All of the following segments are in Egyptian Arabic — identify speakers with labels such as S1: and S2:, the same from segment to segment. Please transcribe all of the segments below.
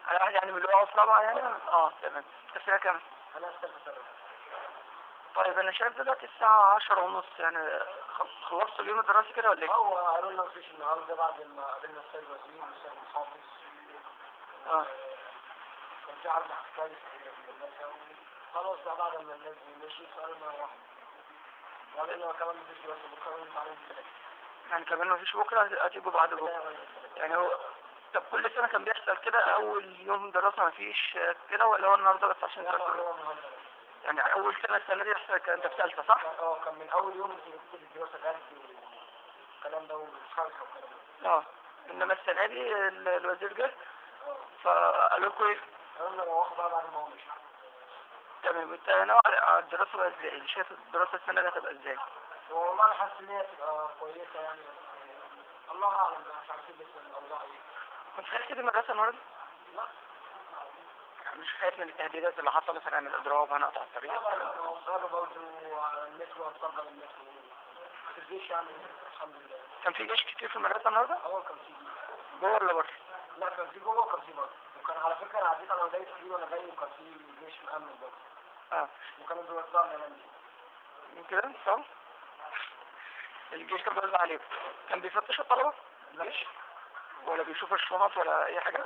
S1: على واحد يعني من اللي هو في رابعة يعني اه تمام انت فيها كام؟
S2: انا في ثالثه ثانوي
S1: طيب انا شايف دلوقتي الساعة عشرة ونص يعني خ- خلصت اليوم الدراسي كده ولا ايه؟
S2: هو قالوا لنا مفيش النهارده بعد ما قابلنا السيد الوزير والسيد المحافظ
S1: اه
S2: كان في عرض عسكري في المدرسه خلاص بقى بعد ما الناس دي مشيت فقالوا لنا روح وقال لنا كمان مفيش دراسه بكره ونطلع عليهم
S1: يعني كمان مفيش بكرة هتيجوا بعد بكرة يعني هو طب كل سنة كان بيحصل كده أول يوم دراسة مفيش كده ولا هو النهاردة بس عشان
S2: لا لا
S1: تذاكروا؟
S2: هو النهارده
S1: يعني أول سنة السنة دي يحصل كان أنت في ثالثة صح؟
S2: كان- اه كان من اول يوم اللي كنت الدراسه جد والكلام ده والشرح والكلام ده
S1: اه إنما السنة دي ال- الوزير جه فقالوا لكم إيه؟
S2: قالوا لنا روحوا بقى بعد ما هو مشي
S1: تمام أنت ناوي على الدراسة بقى إزاي؟ شايف الدراسة السنة دي هتبقى إزاي؟
S2: والله انا حاسس ان هي تبقى كويسه يعني بس الله اعلم بقى مش عارفين لسه الاوضاع ايه
S1: كنت خايف كده المدرسة النهاردة؟
S2: لا
S1: مش خايف من التهديدات اللي حصلت هنعمل الإضراب هنقطع الطريق
S2: قالوا برضه على المترو هنطبق المترو ما تديش يعني الحمد لله
S1: كان في جيش كتير في المدرسة النهاردة؟
S2: اول كان في
S1: جوه ولا بره؟
S2: لا كان في جوه وكان في بره وكان على فكره انا عديت على جاي كتير وانا جاي وكان في جيش مأمن برضه
S1: اه
S2: وكانوا بيوزعوا الاعلام
S1: من كده صح؟ الجيش كان بيوزع عليكم كان بيفتش الطلبة؟ الجيش؟ ولا بيشوف الشنط ولا أي حاجة؟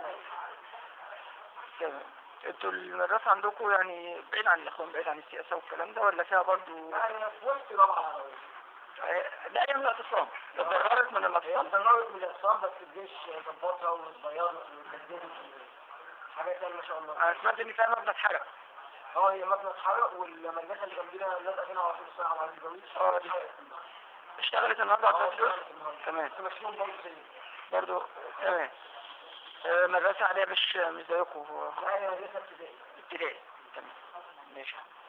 S1: تمام انتوا المدرسة عندكم يعني بعيد عن الإخوان بعيد عن السياسة والكلام ده ولا فيها برضو
S2: يعني في وسط رابعه العلوية
S1: ده أيام الاعتصام اتضررت من
S2: هي
S1: الاعتصام
S2: اتضررت من الاعتصام بس الجيش ظبطها واتغيرت وجددت حاجات يعني ما شاء الله
S1: أنا سمعت إن فيها مبنى اتحرق
S2: اه هي مبنى اتحرق والمدرسه اللي جنبنا الناس قاعدين على طول الساعه على الجويش
S1: اه دي اشتغلت النهارده على الفلوس؟ تمام
S2: كنت ماشيين برضه زي
S1: برضو تمام آه، مدرسة عادية مش مش زيكم
S2: لا هي لسه ابتدائي
S1: ابتدائي تمام ماشي